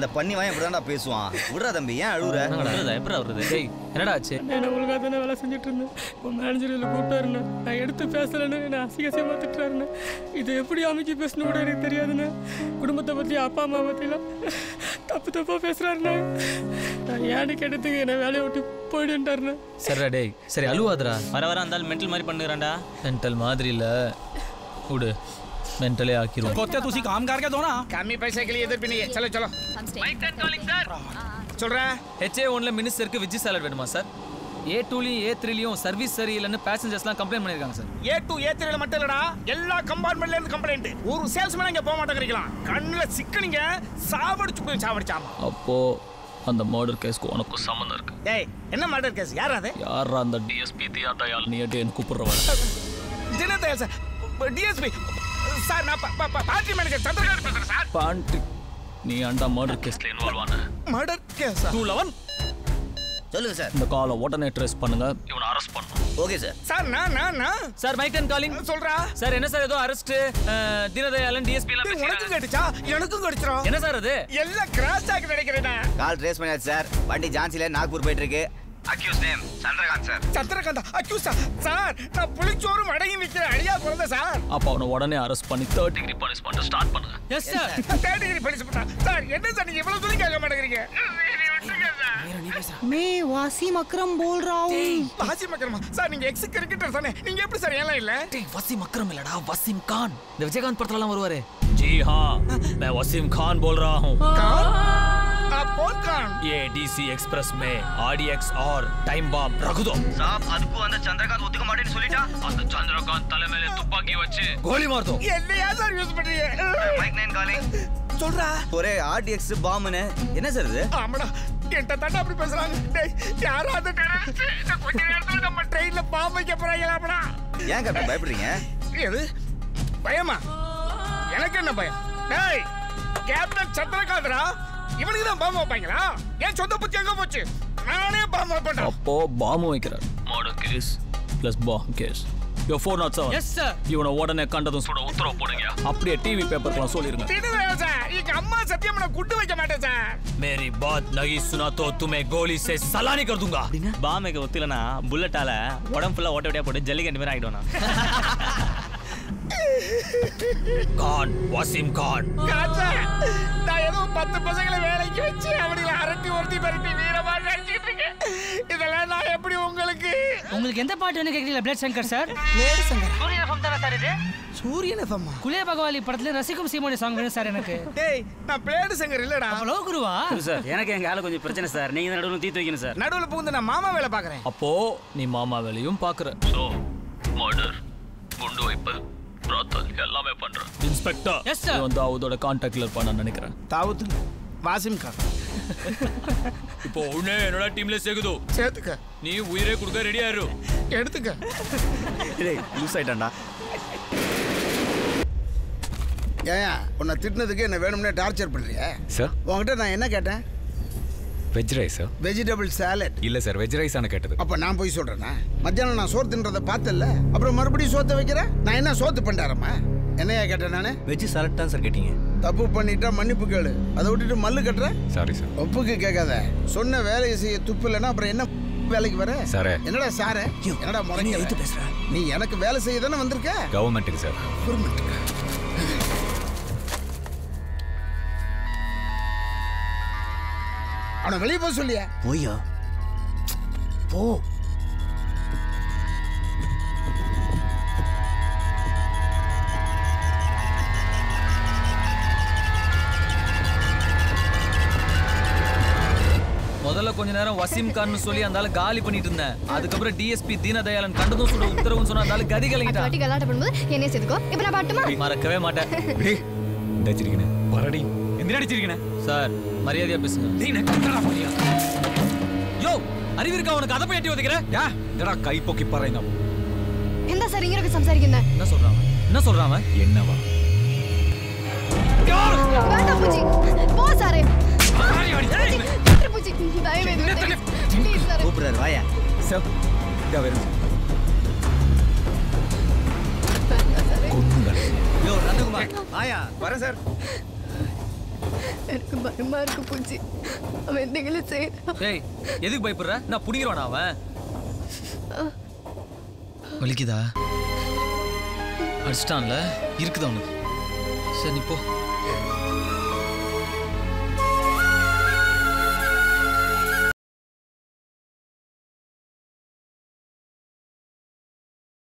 பண்ணி வாங்க இப்படிதான்டா பேசுவான் விடுறா தம்பி ஏன் அழுகுற என்னடா எப்படி வருது டேய் என்னடா ஆச்சு நான் ஒழுங்காக தானே வேலை செஞ்சுட்டு இருந்தேன் இப்போ மேனேஜர் இதில் கூப்பிட்டாருண்ணே நான் எடுத்து பேசலைன்னு நான் அசிங்க அசிங்கமாக திட்டுறாருண்ணே இது எப்படி அமைச்சு பேசணும் கூட எனக்கு தெரியாதுண்ணே குடும்பத்தை பற்றி அப்பா அம்மா பற்றிலாம் தப்பு தப்பாக பேசுகிறாருண்ணே நான் ஏன்னு கேட்டதுக்கு என்னை வேலையை விட்டு போயிடுன்ட்டாருண்ணே சரிடா டேய் சரி அழுவாதடா வர வர அந்த மென்டல் மாதிரி பண்ணுறான்டா மென்டல் மாதிரி இல்ல விடு மென்டலே ஆக்கிரும் कोत्ते तुसी काम करके दो ना कमी पैसे के लिए इधर भी नहीं है चलो चलो चल रहा है ஹெச்ஏ ஒன்ல மினிஸ்டருக்கு வெஜ் சாலட் வேணுமா சார் ஏ டூலையும் ஏ த்ரீலையும் சர்வீஸ் சரியில்லைன்னு பேசஞ்சர்ஸ்லாம் கம்ப்ளைண்ட் பண்ணியிருக்காங்க சார் ஏ டூ ஏ த்ரீல மட்டும் இல்லடா எல்லா கம்பார்ட்மெண்ட்ல இருந்து கம்ப்ளைண்ட் ஒரு சேல்ஸ்மேன் இங்க போக மாட்டேங்கிறீங்களா கண்ணுல சிக்கனிங்க சாவடிச்சு போய் சாவடிச்சாமா அப்போ அந்த மர்டர் கேஸ்க்கு உனக்கும் சம்மந்தம் இருக்கு டேய் என்ன மர்டர் கேஸ் யார் அது யாரா அந்த டிஎஸ்பி தியா தயால் நீ எட்டு கூப்பிடுறவன் தினதயாள் சார் டிஎஸ்பி சார் நான் பார்ட்டி மேனேஜர் சந்திரகாந்த் பேசுறேன் சார் பாண்ட்ரி நீ அந்த மர்டர் கேஸ்ல இன்வால்வ் ஆன மர்டர் கேஸ் டூ லெவன் சொல்லுங்க சார் இந்த காலை உடனே ட்ரேஸ் பண்ணுங்க இவனை அரெஸ்ட் பண்ணணும் ஓகே சார் சார் நான் நான் நான் சார் மைக் அண்ட் காலிங் சொல்றா சார் என்ன சார் ஏதோ அரெஸ்ட் தீனதயாளன் டிஎஸ்பி எல்லாம் டேய், உனக்கும் பேசிக்கிறாங்க. கடிச்சா எனக்கும் கடிச்சிரும் என்ன சார் அது எல்லாம் கிராஸ் ஆகி நினைக்கிறேன் கால் ட்ரேஸ் பண்ணியாச்சு சார் வண்டி ஜான்சில நாக்பூர் போயிட்டு இருக்கு அக்யூஸ் நேம் சந்திரகாந்த் சார் சந்திரகாந்தா அக்யூஸா சார் நான் புளிச்சோறும் அடங்கி விற்கிற அழியா பிறந்த சார் அப்ப அவனை உடனே அரெஸ்ட் பண்ணி தேர்ட் டிகிரி பனிஷ்மெண்ட் ஸ்டார்ட் பண்ணுங்க எஸ் சார் தேர்ட் டிகிரி படிச்சு சார் என்ன சார் நீங்க இவ்வளவு சொல்லி கேட்க மாட்டேங்கிறீங்க मैं वासिम अकरम बोल रहा हूँ பாசி மக்கரமா சார் நீங்க எக்ஸ் கிரிக்கெட்டர் தானே நீங்க எப்படி சார் ஏன் இல்ல டேய் வசீம் அக்ரம் இல்லடா வசீம் கான் இந்த விஜயகாந்த் படத்துல எல்லாம் வருவாரு जी हाँ मैं वसीम खान बोल रहा हूँ आप कौन कान ये डीसी एक्सप्रेस में आरडीएक्स और टाइम बम रख दो சாப் அதுக்கும் அந்த சந்திரகாந்த் ஒத்துக்க மாட்டேன்னு சொல்லிட்டா அந்த சந்திரகாந்த் தலை மேல துப்பாக்கி வச்சு கோலி மார் दो என்னையா சார் யூஸ் பண்றீங்க மைக் நைன் காலிங் சொல்றா ஒரே ஆர்டிஎக்ஸ் பாம்புன்னு என்ன சார் இது ஆமாடா என்கிட்ட தாண்டா அப்படி பேசுறாங்க டேய் யாரா அந்த டெரரிஸ்ட் இந்த கொஞ்ச நேரத்துல நம்ம ட்ரெயின்ல பாம்பு வைக்க போறாங்களாடா ஏன் கேப்டன் பயப்படுறீங்க எது பயமா எனக்கு என்ன பயம் டேய் கேப்டன் சந்திரகாந்தரா இவனுக்கு தான் பாம்பு வைப்பாங்களா என் சொந்த புத்தி எங்க போச்சு நானே பாம்பு வைப்பேன்டா அப்போ பாம்பு வைக்கிறார் murder case plus bomb case யோ four not seven yes sir இவனை உடனே கண்டதும் சுட உத்தரவு போடுங்க அப்படியே டிவி பேப்பர்லாம் சொல்லிருங்க திடுவேன் சார் எங்க அம்மா சத்தியம் நான் குட்டு வைக்க மாட்டேன் சார் मेरी बात नहीं सुना तो तुम्हें गोली से सलानी कर दूंगा பாமைக்கு ஒத்துலனா புல்லட்டால உடம்பு ஃபுல்லா ஓட்ட ஓட்டியா போட்டு ஜல்லிக்கட்டு மாதிரி ஆகிடுவேன் கான் வசீம் கான் காத்தா, நான் ஏதோ பத்து பசங்களை வேலைக்கு வச்சு அவனுங்களை அரட்டி ஒருத்தி பரட்டி வீரமா நடிச்சிட்டு இருக்கேன் இதெல்லாம் நான் எப்படி உங்களுக்கு உங்களுக்கு எந்த பாட்டு வேணும் கேட்குறீங்களா பிளட் சங்கர் சார் प्लेयर संगर சூரிய எஃப்எம் தானே சார் இது सूर्य एफएम குலே பகவாலி படத்துல ரசிக்கும் சீமோனி சாங் வேணும் சார் எனக்கு டேய் நான் பிளேடு சங்கர் இல்லடா அவ்வளோ குருவா சார் எனக்கு எங்க ஆளு கொஞ்சம் பிரச்சனை சார் நீங்க தான் நடுவில் தீர்த்து வைக்கணும் சார் நடுவுல புகுந்து நான் மாமா வேலை பாக்குறேன் அப்போ நீ மாமா வேலையும் பாக்குற சோ மர்டர் குண்டு வைப்பது பிராத்தல் எல்லாமே பண்ற இன்ஸ்பெக்டர் Yes, sir. வந்து அவதோட கான்டாக்ட்ல இருப்பான்னு நான் நினைக்கிறேன் தாவூத் வாசிம் கான் இப்போ உடனே என்னோட டீம்ல சேகுது சேர்த்துக்க நீ உயிரே கொடுக்க ரெடியா இரு எடுத்துக்க டேய் லூஸ் ஆயிட்டான்டா ஏன் உன்னை திட்டினதுக்கு என்ன வேணும்னே டார்ச்சர் பண்றிய சார் உன்கிட்ட நான் என்ன கேட்டேன் வெஜ் ரைஸா வெஜிடபிள் சாலட் இல்ல சார் வெஜ் ரைஸ் ஆன கேட்டது அப்ப நான் போய் சொல்றேனா மத்தியானம் நான் சோறு தின்றதை பார்த்தல அப்புறம் மறுபடியும் சோத்தை வைக்கிறேன் நான் என்ன சோத்து பண்ணிட்டாரம்மா என்னையா கேட்டேன் நானு வெஜ் சாலட் தான் சார் கேட்டீங்க தப்பு பண்ணிட்டா மன்னிப்பு கேளு அதை விட்டுட்டு மல்லு கட்டுற சாரி சார் ஒப்புக்கு கேட்காத சொன்ன வேலையை செய்ய துப்பு இல்லைன்னா அப்புறம் என்ன வேலைக்கு வர சாரே. என்னடா சாரே என்னடா முறைங்க பேசுற நீ எனக்கு வேலை செய்ய தானே வந்திருக்க கவர்மெண்ட்டுக்கு சார் கவர்மெண்ட்டுக்கு அவனை வெளியே போக சொல்லியா போய்யா போ முதல்ல கொஞ்ச நேரம் வசீம் கான்னு சொல்லி அந்த ஆளு காலி பண்ணிட்டு இருந்தேன் அதுக்கப்புறம் டிஎஸ்பி தீனதயாளன் கண்டதும் சுட உத்தரவுன்னு சொன்ன அந்த ஆளு கதி கலங்கிட்டான் வாட்டி கலாட்ட பண்ணும்போது என்னைய சேர்த்துக்கோ இப்போ நான் பாட்டுமா மறக்கவே மாட்டேன் டேய் இந்த வச்சிருக்கேன் பரடி எந்த அடிச்சிருக்கேன் சார் மரியாதையா பேசுங்க நீ நக்கறா மரியா யோ அறிவு இருக்கா உனக்கு அதை போய் எட்டி ஒதுக்கிற யா என்னடா கை பொக்கி പറയുന്ന എന്താ സാർ ഇങ്ങനെയൊക്കെ സംസാരിക്കുന്നത് என்ன சொல்றான் அவன்? என்ன சொல்றான் அவன்? എന്നവാ വേണ്ട പൂച്ചി പോ സാറേ പൂച്ചി, വിട്ടു പൂച്ചി ദയവേത് പ്ലീസ് സാറേ கூப்பிடுறாரு வாயா സാർ ഇതാ വരുന്നു யோ நந்தகுமார் வாயா வரேன் சார் எனக்கு பயமா இருக்கு பூச்சி அவன் എന്തെങ്കിലും செய்யறான் ஏய் எதுக்கு பயப்படுற நான் புடிக்கிறவானா அவன் வலிக்குதா அடிச்சிட்டான்ல இருக்குதா உனக்கு சரி நீ போ